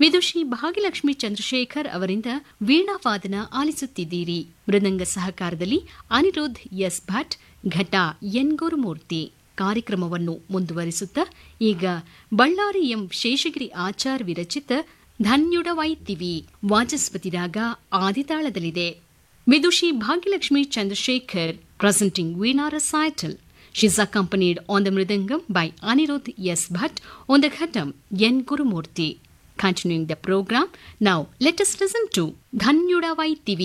ವಿದುಷಿ ಭಾಗ್ಯಲಕ್ಷ್ಮಿ ಚಂದ್ರಶೇಖರ್ ಅವರಿಂದ ವೀಣಾವಾದನ ಆಲಿಸುತ್ತಿದ್ದೀರಿ ಮೃದಂಗ ಸಹಕಾರದಲ್ಲಿ ಅನಿರುದ್ಧ್ ಎಸ್ ಭಟ್ ಘಟ ಎನ್ ಗುರುಮೂರ್ತಿ ಕಾರ್ಯಕ್ರಮವನ್ನು ಮುಂದುವರಿಸುತ್ತಾ ಈಗ ಬಳ್ಳಾರಿ ಎಂ ಶೇಷಗಿರಿ ಆಚಾರ್ ವಿರಚಿತ ಧನ್ಯುಡವೈತಿವಿ ವಾಚಸ್ಪತಿ ರಾಗ ಆದಿತಾಳದಲ್ಲಿದೆ ವಿದುಷಿ Bhagyalakshmi Chandrashekar presenting veena recital. She's accompanied on the mridangam by Anirudh S. Bhatt, on the ghatam N. Gurumurthy. Continuing the program, now let us listen to Dhanyudavai TV